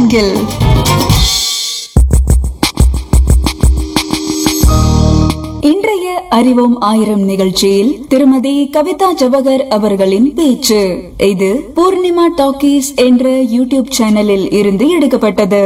அரங்கில் இன்றைய அறிவோம் ஆயிரம் நிகழ்ச்சியில் திருமதி கவிதா ஜவஹர் அவர்களின் பேச்சு இது பூர்ணிமா டாக்கீஸ் என்ற யூடியூப் சேனலில் இருந்து எடுக்கப்பட்டது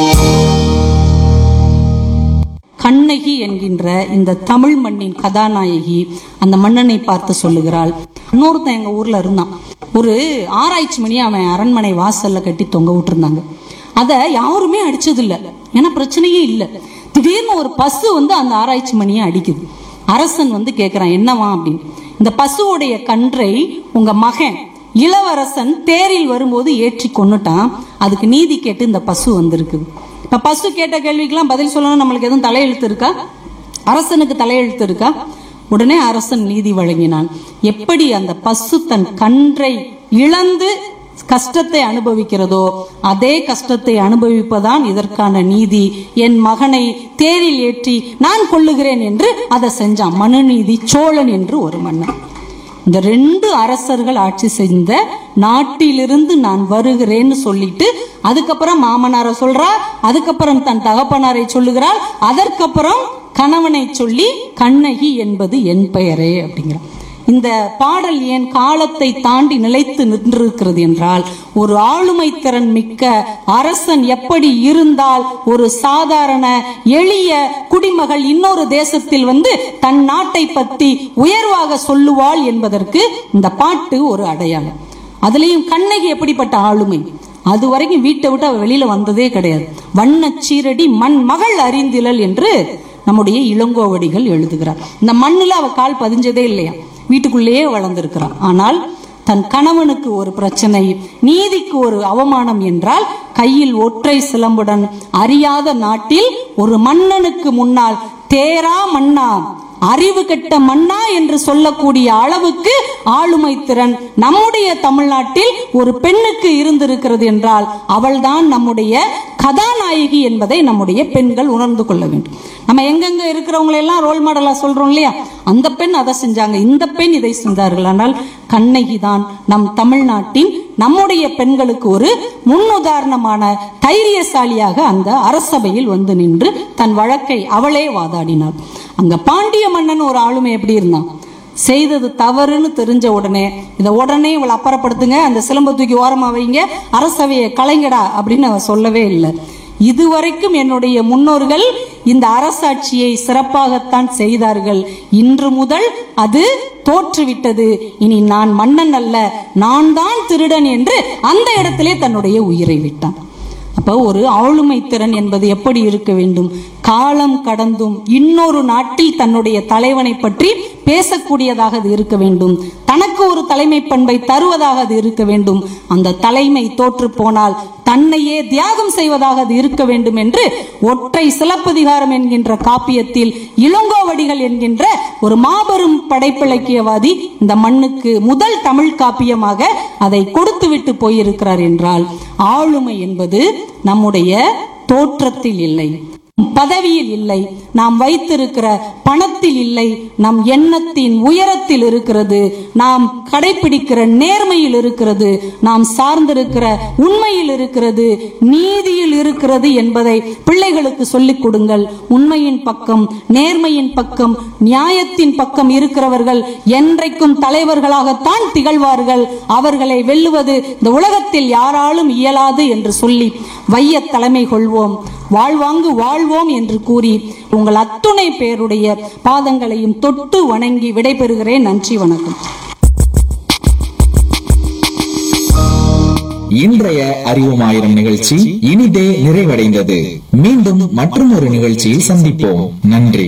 கண்ணகி என்கின்ற இந்த தமிழ் மண்ணின் கதாநாயகி அந்த மன்னனை பார்த்து சொல்லுகிறாள் இன்னொருத்தன் எங்க ஊர்ல இருந்தான் ஒரு ஆராய்ச்சி மணி அவன் அரண்மனை வாசல்ல கட்டி தொங்க விட்டுருந்தாங்க அத யாருமே அடிச்சது இல்ல ஏன்னா பிரச்சனையே இல்ல திடீர்னு ஒரு பசு வந்து அந்த ஆராய்ச்சி மணியை அடிக்குது அரசன் வந்து கேக்குறான் என்னவா அப்படின்னு இந்த பசுவுடைய கன்றை உங்க மகன் இளவரசன் தேரில் வரும்போது ஏற்றி கொன்னுட்டான் அதுக்கு நீதி கேட்டு இந்த பசு வந்திருக்குது இப்ப பசு கேட்ட கேள்விக்கெல்லாம் பதில் சொல்லணும் நம்மளுக்கு எதுவும் தலையெழுத்து இருக்கா அரசனுக்கு தலையெழுத்து இருக்கா உடனே அரசன் நீதி வழங்கினான் எப்படி அந்த பசு தன் கன்றை இழந்து கஷ்டத்தை அனுபவிக்கிறதோ அதே கஷ்டத்தை அனுபவிப்பதான் இதற்கான நீதி என் மகனை தேரில் ஏற்றி நான் கொள்ளுகிறேன் என்று அதை செஞ்சான் மனுநீதி சோழன் என்று ஒரு மன்னன் இந்த ரெண்டு அரசர்கள் ஆட்சி செய்த நாட்டிலிருந்து நான் வருகிறேன்னு சொல்லிட்டு அதுக்கப்புறம் மாமனாரை சொல்றா அதுக்கப்புறம் தன் தகப்பனாரை சொல்லுகிறாள் அதற்கப்புறம் கணவனை சொல்லி கண்ணகி என்பது என் பெயரே அப்படிங்கிறான் இந்த பாடல் ஏன் காலத்தை தாண்டி நிலைத்து நின்றிருக்கிறது என்றால் ஒரு ஆளுமை திறன் மிக்க அரசன் எப்படி இருந்தால் ஒரு சாதாரண எளிய குடிமகள் இன்னொரு தேசத்தில் வந்து தன் நாட்டை பத்தி உயர்வாக சொல்லுவாள் என்பதற்கு இந்த பாட்டு ஒரு அடையாளம் அதுலயும் கண்ணகி எப்படிப்பட்ட ஆளுமை அது வரைக்கும் வீட்டை விட்டு அவ வெளியில வந்ததே கிடையாது வண்ணச் சீரடி மண் மகள் அறிந்திலல் என்று நம்முடைய இளங்கோவடிகள் எழுதுகிறார் இந்த மண்ணுல அவ கால் பதிஞ்சதே இல்லையா வீட்டுக்குள்ளேயே வளர்ந்திருக்கிறான் ஆனால் தன் கணவனுக்கு ஒரு பிரச்சனை நீதிக்கு ஒரு அவமானம் என்றால் கையில் ஒற்றை சிலம்புடன் அறியாத நாட்டில் ஒரு மன்னனுக்கு முன்னால் தேரா மன்னா அறிவு கெட்ட மன்னா என்று சொல்லக்கூடிய அளவுக்கு ஆளுமை திறன் நம்முடைய தமிழ்நாட்டில் ஒரு பெண்ணுக்கு இருந்திருக்கிறது என்றால் அவள்தான் நம்முடைய கதாநாயகி என்பதை நம்முடைய பெண்கள் உணர்ந்து கொள்ள வேண்டும் நம்ம எங்கெங்க இருக்கிறவங்களை எல்லாம் ரோல் மாடலா சொல்றோம் இல்லையா அந்த பெண் அதை செஞ்சாங்க இந்த பெண் இதை செஞ்சார்கள் ஆனால் கண்ணகி தான் நம் தமிழ்நாட்டின் நம்முடைய பெண்களுக்கு ஒரு முன்னுதாரணமான தைரியசாலியாக அந்த அரசபையில் வந்து நின்று தன் வழக்கை அவளே வாதாடினாள் அங்க பாண்டிய மன்னன் ஒரு ஆளுமை எப்படி இருந்தான் செய்தது தவறுன்னு தெரிஞ்ச உடனே இதை உடனே இவளை அப்புறப்படுத்துங்க அந்த சிலம்ப தூக்கி ஓரமா வைங்க அரசவையை கலைங்கடா அப்படின்னு அவ சொல்லவே இல்லை இதுவரைக்கும் என்னுடைய முன்னோர்கள் இந்த அரசாட்சியை சிறப்பாகத்தான் செய்தார்கள் இன்று முதல் அது தோற்றுவிட்டது இனி நான் மன்னன் அல்ல நான் தான் திருடன் என்று அந்த இடத்திலே தன்னுடைய உயிரை விட்டான் அப்ப ஒரு ஆளுமை திறன் என்பது எப்படி இருக்க வேண்டும் காலம் கடந்தும் இன்னொரு நாட்டில் தன்னுடைய தலைவனை பற்றி பேசக்கூடியதாக அது இருக்க வேண்டும் தனக்கு ஒரு தலைமை பண்பை தருவதாக அது இருக்க வேண்டும் அந்த தலைமை தோற்று போனால் தன்னையே தியாகம் செய்வதாக அது இருக்க வேண்டும் என்று ஒற்றை சிலப்பதிகாரம் என்கின்ற காப்பியத்தில் இளங்கோவடிகள் என்கின்ற ஒரு மாபெரும் படைப்பிலக்கியவாதி இந்த மண்ணுக்கு முதல் தமிழ் காப்பியமாக அதை கொடுத்துவிட்டு போயிருக்கிறார் என்றால் ஆளுமை என்பது நம்முடைய தோற்றத்தில் இல்லை பதவியில் இல்லை நாம் வைத்திருக்கிற பணத்தில் இல்லை நம் எண்ணத்தின் உயரத்தில் இருக்கிறது நாம் கடைபிடிக்கிற நேர்மையில் இருக்கிறது நாம் சார்ந்திருக்கிற உண்மையில் இருக்கிறது நீதியில் இருக்கிறது என்பதை பிள்ளைகளுக்கு சொல்லிக் கொடுங்கள் உண்மையின் பக்கம் நேர்மையின் பக்கம் நியாயத்தின் பக்கம் இருக்கிறவர்கள் என்றைக்கும் தலைவர்களாகத்தான் திகழ்வார்கள் அவர்களை வெல்லுவது இந்த உலகத்தில் யாராலும் இயலாது என்று சொல்லி வைய தலைமை கொள்வோம் வாழ்வாங்கு வாழ்வோம் என்று கூறி உங்கள் அத்துணை பேருடைய பாதங்களையும் தொட்டு வணங்கி விடைபெறுகிறேன் நன்றி வணக்கம் இன்றைய அறிவோம் ஆயிரம் நிகழ்ச்சி இனிதே நிறைவடைந்தது மீண்டும் மற்றும் ஒரு நிகழ்ச்சியில் சந்திப்போம் நன்றி